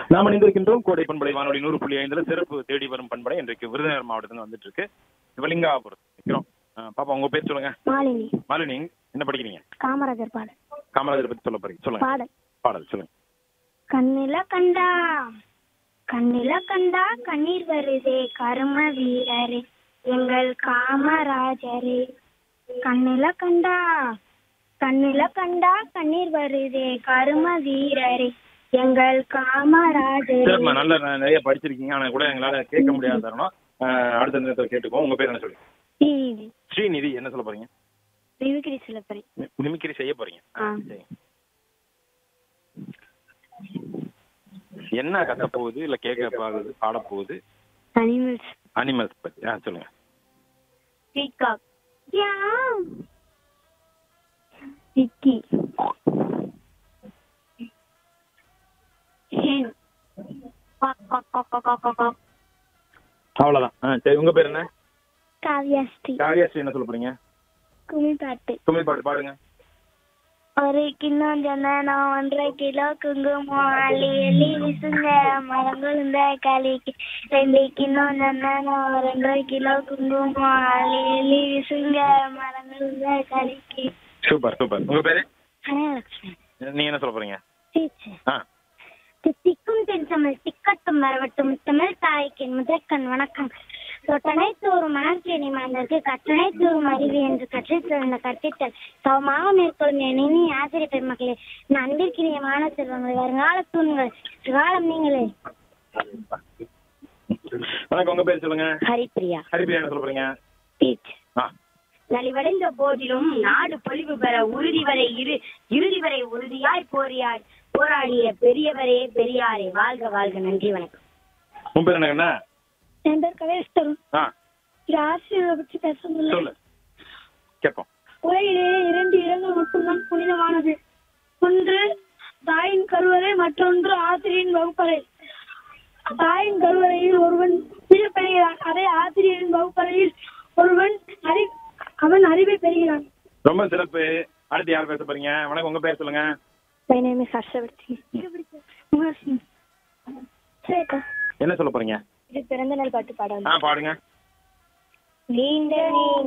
நாம் இணைந்திருக்கின்றோம் கோடை பண்படை வானொலி நூறு புள்ளி ஐந்துல சிறப்பு தேடி வரும் பண்படை இன்றைக்கு விருதுநகர் மாவட்டத்துல வந்துட்டு இருக்கு சிவலிங்காபுரம் நிக்கிறோம் ஆ, பாப்பா உங்க பேர் சொல்லுங்க மாலினி மாலினி என்ன படிக்கிறீங்க காமராஜர் பாடல் காமராஜர் பத்தி சொல்ல போறீங்க சொல்லுங்க பாடல் பாடல் சொல்லுங்க கண்ணில கண்டா கண்ணில கண்டா கண்ணீர் வருதே கரும வீரரே எங்கள் காமராஜரே கண்ணில கண்டா கண்ணில கண்டா கண்ணீர் வருதே கரும வீரரே எங்கள் காமராஜரே சரிம்மா நல்ல ந- நிறைய படிச்சிருக்கீங்க ஆனா கூட எங்களால கேட்க முடியாத தருணம் ஆ, அடுத்த நேரத்தில் கேட்டுக்கோ உங்க பேர் என்ன சொல்லுங்க டிவி ஸ்ரீநிதி என்ன சொல்ல போறீங்க மிமிக்ரி சிலப்பரி மி- மிமிக்ரி செய்ய போறீங்க ஆ, ஆ. சரி. என்ன கத்த போகுது இல்ல கேட்க போகுது பாட போகுது அனிமல்ஸ் அனிமல்ஸ் பத்தி ஆ சொல்லுங்க peacock yeah Vicky hen cock cock cock cock cock cock அவ்வளவுதான் ஆ, சரி உங்க பேர் என்ன காவியாஸ்ரீ காவியாஸ்ரீ என்ன சொல்ல போறீங்க குமிப்பாட்டு கும்மி பாட்டு பாடுங்க ஒரு கிண்ணம் சந்தனம் ஒன்றரை கிலோ குங்குமம் அள்ளி எள்ளி விசுங்க மரங்கள் இந்த களிக்கு ரெண்டு கிண்ணம் சந்தனம் ரெண்டரை கிலோ குங்குமம் அள்ளி எள்ளி விசுங்க மரங்கள் இந்த களிக்கு சூப்பர் சூப்பர் உங்க பேரு கனகலட்சுமி நீங்க என்ன சொல்ல போறீங்க டீச்சர் ஆ திக்கும் தென்சமிழ் திக்கட்டும் வரவட்டும் தமிழ் தாய்க்கு முதற்கண் வணக்கம் தொட்டனை தோறும் மணற்கேணி மாந்தருக்கு கட்டணை தோறும் அறிவு என்று கற்றுத் தந்த கற்பித்தல் சமமாக மேற்கொள்ளும் என் இனி ஆசிரியர் பெருமக்களே என் அன்பிற்கினிய மாணவ செல்வங்கள் வருங்கால தூண்கள் காலம் நீங்களே வணக்கம் உங்க பேர் சொல்லுங்க ஹரிப்பிரியா ஹரிபிரியா என்ன சொல்ல போறீங்க டீச் ஆ நலிவடைந்த போதிலும் நாடு பொலிவு பெற உறுதி வரை இரு இறுதி வரை உறுதியாய் போரியாய் போராடிய பெரியவரே பெரியாரே வாழ்க வாழ்க நன்றி வணக்கம் உன் பேர் என்ன கண்ணா? என் பேர் கவேஸ்தரும் ஆ ஆசிரியரை பற்றி பேச சொல்லு கேட்போம் உலகிலே இரண்டு இடங்கள் மட்டும்தான் புனிதமானது ஒன்று தாயின் கருவறை மற்றொன்று ஆசிரியரின் வகுப்பறை தாயின் கருவறையில் ஒருவன் உயிர் பெறுகிறான் அதே ஆசிரியரின் வகுப்பறையில் ஒருவன் அறி அவன் அறிவை பெறுகிறான் ரொம்ப சிறப்பு அடுத்து யார் பேச போறீங்க வணக்கம் உங்க பேர் சொல்லுங்க My name is ஹர்ஷவர்த்தி சரிக்கா என்ன சொல்ல போறீங்க இது பிறந்த நாள் பாட்டு பாடல் ஆ பாடுங்க நீண்ட நீண்ட